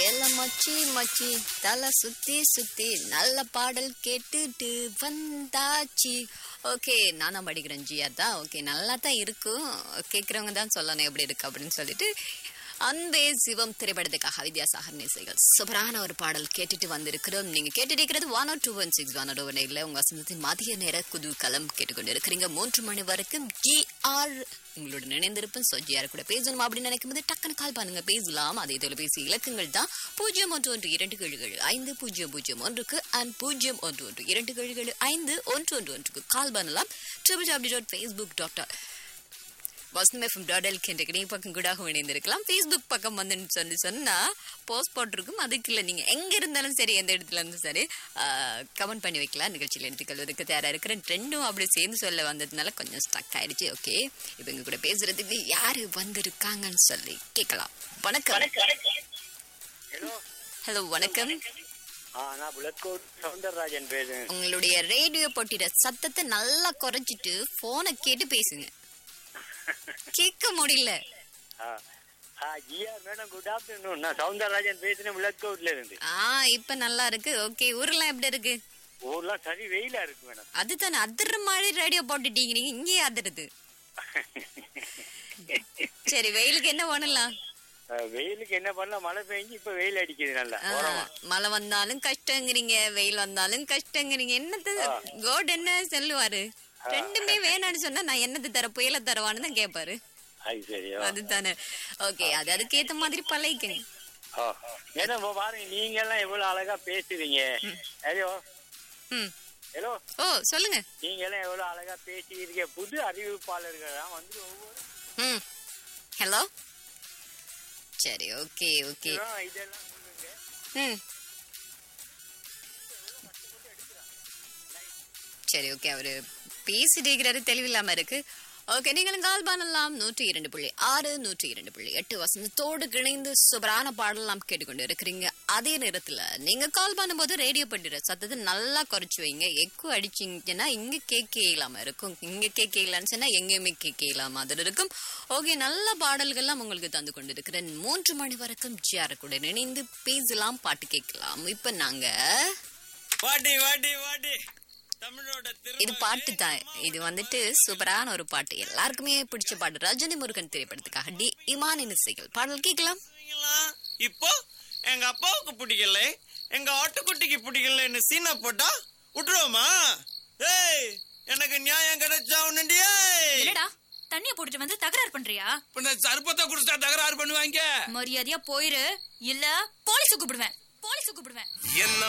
எல்லாம் மச்சி மச்சி தலை சுத்தி சுத்தி நல்ல பாடல் கேட்டுட்டு வந்தாச்சு ஓகே நானும் படிக்கிறேன் ஜியா தான் ஓகே நல்லா தான் இருக்கும் கேட்குறவங்க தான் சொல்லணும் எப்படி இருக்கு அப்படின்னு சொல்லிட்டு அன்பே சிவம் திரைப்படத்துக்காக வித்யாசாகர் நேசைகள் சூப்பரான ஒரு பாடல் கேட்டுட்டு வந்திருக்கிறோம் நீங்க கேட்டுட்டு இருக்கிறது one two one six one one இல்லை உங்க வசந்தத்தின் மதிய நேர குதூகலம் கேட்டுக்கொண்டு இருக்கிறீங்க மூன்று மணி வரைக்கும் ஜிஆர் உங்களுடன் இணைந்திருப்பேன் ஸோ ஜிஆர் கூட பேசணும் அப்படின்னு நினைக்கும் போது டக்குன்னு கால் பண்ணுங்க பேசலாம் அதே தொலைபேசி இலக்கங்கள் தான் பூஜ்ஜியம் ஒன்று ஒன்று இரண்டு ஏழு ஏழு ஐந்து பூஜ்ஜியம் பூஜ்ஜியம் ஒன்றுக்கு அண்ட் பூஜ்ஜியம் ஒன்று ஒன்று இரண்டு ஏழு ஏழு ஐந்து ஒன்று ஒன்று ஒன்றுக்கு கால் பண்ணலாம் triple W dot Facebook dot வசனம் எஃப்எம் டாட் எல் என்ற இணைய பக்கம் கூட இணைந்திருக்கலாம் ஃபேஸ்புக் பக்கம் வந்துன்னு சொல்லி சொன்னா போஸ்ட் போட்டிருக்கும் அதுக்கு இல்லை நீங்க எங்க இருந்தாலும் சரி எந்த இடத்துல இருந்தும் சரி கமெண்ட் பண்ணி வைக்கலாம் நிகழ்ச்சியில் எடுத்துக்கொள்வதற்கு தயாரா இருக்கிறேன் ரெண்டும் அப்படி சேர்ந்து சொல்ல வந்ததுனால கொஞ்சம் ஸ்டக் ஆயிடுச்சு ஓகே இப்போ எங்க கூட பேசுறதுக்கு யாரு வந்திருக்காங்கன்னு சொல்லி கேட்கலாம் வணக்கம் ஹலோ ஹலோ வணக்கம் ஆ நான் புலத்கோட் சவுந்தரராஜன் பேசுறேன் உங்களுடைய ரேடியோ போட்டிட சத்தத்தை நல்லா குறைச்சிட்டு போனை கேட்டு பேசுங்க கேட்க முடியல ஆ ஆ ஜிஆர் மேடம் குட் ஆஃப்டர்நூன் நான் சவுந்தரராஜன் பேசுறேன் புலத்கோட்ல இருந்து ஆ இப்ப நல்லா இருக்கு ஓகே ஊர்லாம் எப்படி இருக்கு ஊர்லாம் சரி வெயிலா இருக்கு மேடம் அதுதானே அதிர்ற மாதிரி ரேடியோ போட்டுட்டீங்க நீங்க இங்கேயே அதிருது சரி வெயிலுக்கு என்ன பண்ணலாம் ஆ, வெயிலுக்கு என்ன பண்ணலாம் மழை பெஞ்சு இப்ப வெயில் அடிக்குது நல்லா ஆ, ஓரமா மழை வந்தாலும் கஷ்டங்கிறீங்க வெயில் வந்தாலும் கஷ்டங்கிறீங்க என்னது கோட் என்ன சொல்லுவாரு ரெண்டுமே வேணாம்னு சொன்னா நான் என்னது தர புயல தரவான்னு தான் கேட்பாரு அது சரி அதுதானே ஓகே அது அதுக்கேத்த மாதிரி பழகிக்கங்க ஓ ஏன்னா இப்ப பாருங்க நீங்க எல்லாம் எவ்வளவு அழகா பேசுறீங்க ஹலோ ம் ஹலோ ஓ சொல்லுங்க நீங்க எல்லாம் எவ்வளவு அழகா பேசிக்கிறீங்க புது அறிவிப்பாளர்கள் தான் வந்து ஒவ்வொரு ம் ஹலோ சரி ஓகே ஓகே இதெல்லாம் இதெல்லாம் சொல்லுங்க ம் சரி ஓகே அவரு பேசிட்டு இருக்கிறாரு தெளிவில்லாம இருக்கு ஓகே நீங்களும் கால் பண்ணலாம் நூற்றி இரண்டு புள்ளி ஆறு நூற்றி இரண்டு புள்ளி எட்டு வசந்தத்தோடு இணைந்து சூப்பரான பாடலாம் கேட்டுக்கொண்டு இருக்கிறீங்க அதே நேரத்துல நீங்க கால் பண்ணும்போது ரேடியோ பண்ணிடுற சத்தத்தை நல்லா குறைச்சு வைங்க எக்கு அடிச்சிங்கன்னா இங்க கேட்க இல்லாம இருக்கும் இங்க கேட்க இல்லான்னு சொன்னா எங்கேயுமே கேட்க இல்லாம அதில் இருக்கும் ஓகே நல்ல பாடல்கள்லாம் உங்களுக்கு தந்து கொண்டு இருக்கிறேன் மூன்று மணி வரைக்கும் ஜியாருக்குடன் இணைந்து பேசலாம் பாட்டு கேட்கலாம் இப்ப நாங்க வாடி வாடி வாடி தமிழோட இது பாட்டு தான் இது வந்துட்டு சூப்பரான ஒரு பாட்டு எல்லாருக்குமே பிடிச்ச பாட்டு ரஜினி முருகன் திரைப்படத்துக்காக டி இமான் இசைகள் பாடல் கேட்கலாம் திருமணங்களா இப்போ எங்க அப்பாவுக்கு பிடிக்கல எங்க ஆட்டுக்குட்டிக்கு பிடிக்கலன்னு சீனா போட்டா விட்டுருவோமா ஏய் எனக்கு நியாயம் கிடைச்சா உன்னுண்டியே என்னடா தண்ணிய போட்டுட்டு வந்து தகராறு பண்றியா பின்ன சர்பத்தை குடிச்சா தகராறு பண்ணுவாங்க மரியாதையா போயிரு இல்ல போலீஸ் கூப்பிடுவேன் போலீஸ் கூப்பிடுவேன் என்ன